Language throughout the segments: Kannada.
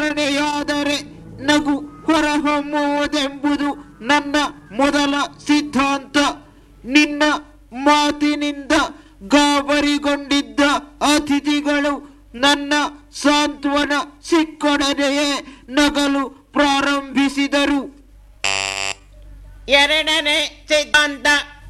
ಕಾಣೆಯಾದರೆ ನಗು ಹೊರಹೊಮ್ಮುವುದೆಂಬುದು ನನ್ನ ಮೊದಲ ಸಿದ್ಧಾಂತ ನಿನ್ನ ಮಾತಿನಿಂದ ಗಾಬರಿಗೊಂಡಿದ್ದ ಅತಿಥಿಗಳು ನನ್ನ ಸಾಂತ್ವನ ಸಿಕ್ಕೊಡದೆಯೇ ನಗಲು ಪ್ರಾರಂಭಿಸಿದರು ಎರಡನೇ ಸಿದ್ಧಾಂತ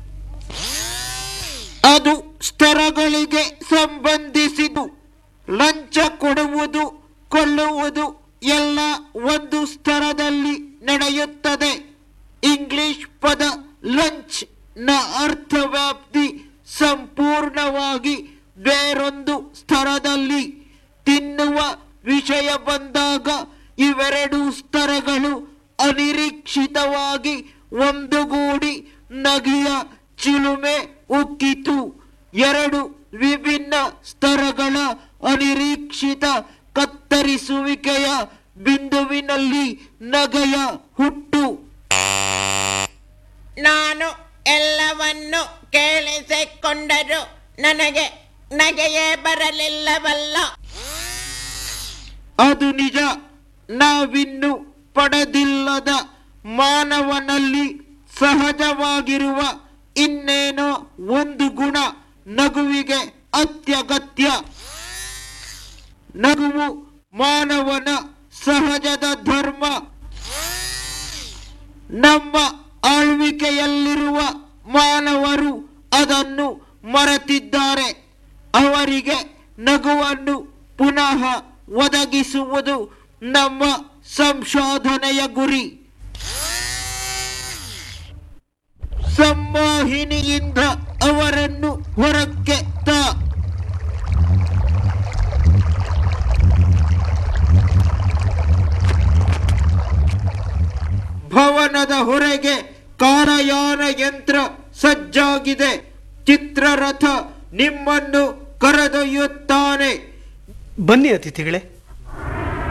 ಅದು ಸ್ತರಗಳಿಗೆ ಸಂಬಂಧಿಸಿದು ಲಂಚ ಕೊಡುವುದು ಕೊಳ್ಳುವುದು ಎಲ್ಲ ಒಂದು ಸ್ತರದಲ್ಲಿ ನಡೆಯುತ್ತದೆ ಇಂಗ್ಲಿಷ್ ಪದ ಲಂಚ್ ನ ಅರ್ಥವ್ಯಾಪ್ತಿ ಸಂಪೂರ್ಣವಾಗಿ ಬೇರೊಂದು ಸ್ತರದಲ್ಲಿ ತಿನ್ನುವ ವಿಷಯ ಬಂದಾಗ ಇವೆರಡು ಸ್ತರಗಳು ಅನಿರೀಕ್ಷಿತವಾಗಿ ಒಂದುಗೂಡಿ ನಗಿಯ ಚಿಲುಮೆ ಉಕ್ಕಿತು ಎರಡು ವಿಭಿನ್ನ ಸ್ತರಗಳ ಅನಿರೀಕ್ಷಿತ ಕತ್ತರಿಸುವಿಕೆಯ ಬಿಂದುವಿನಲ್ಲಿ ನಗೆಯ ಹುಟ್ಟು ನಾನು ಎಲ್ಲವನ್ನು ಕೇಳಿಸಿಕೊಂಡರೂ ನನಗೆ ನಗೆಯೇ ಬರಲಿಲ್ಲವಲ್ಲ ಅದು ನಿಜ ನಾವಿನ್ನು ಪಡೆದಿಲ್ಲದ ಮಾನವನಲ್ಲಿ ಸಹಜವಾಗಿರುವ ಇನ್ನೇನೋ ಒಂದು ಗುಣ ನಗುವಿಗೆ ಅತ್ಯಗತ್ಯ ನಗುವು ಮಾನವನ ಸಹಜದ ಧರ್ಮ ನಮ್ಮ ಆಳ್ವಿಕೆಯಲ್ಲಿರುವ ಮಾನವರು ಅದನ್ನು ಮರೆತಿದ್ದಾರೆ ಅವರಿಗೆ ನಗುವನ್ನು ಪುನಃ ಒದಗಿಸುವುದು ನಮ್ಮ ಸಂಶೋಧನೆಯ ಗುರಿ ಸಂಮೋಹಿನಿಯಿಂದ ಅವರನ್ನು ಹೊರಕ್ಕೆ ತಾ ಭವನದ ಹೊರಗೆ ಕಾರಯಾನ ಯಂತ್ರ ಸಜ್ಜಾಗಿದೆ ಚಿತ್ರರಥ ನಿಮ್ಮನ್ನು ಕರೆದೊಯ್ಯುತ್ತಾನೆ ಬನ್ನಿ ಅತಿಥಿಗಳೇ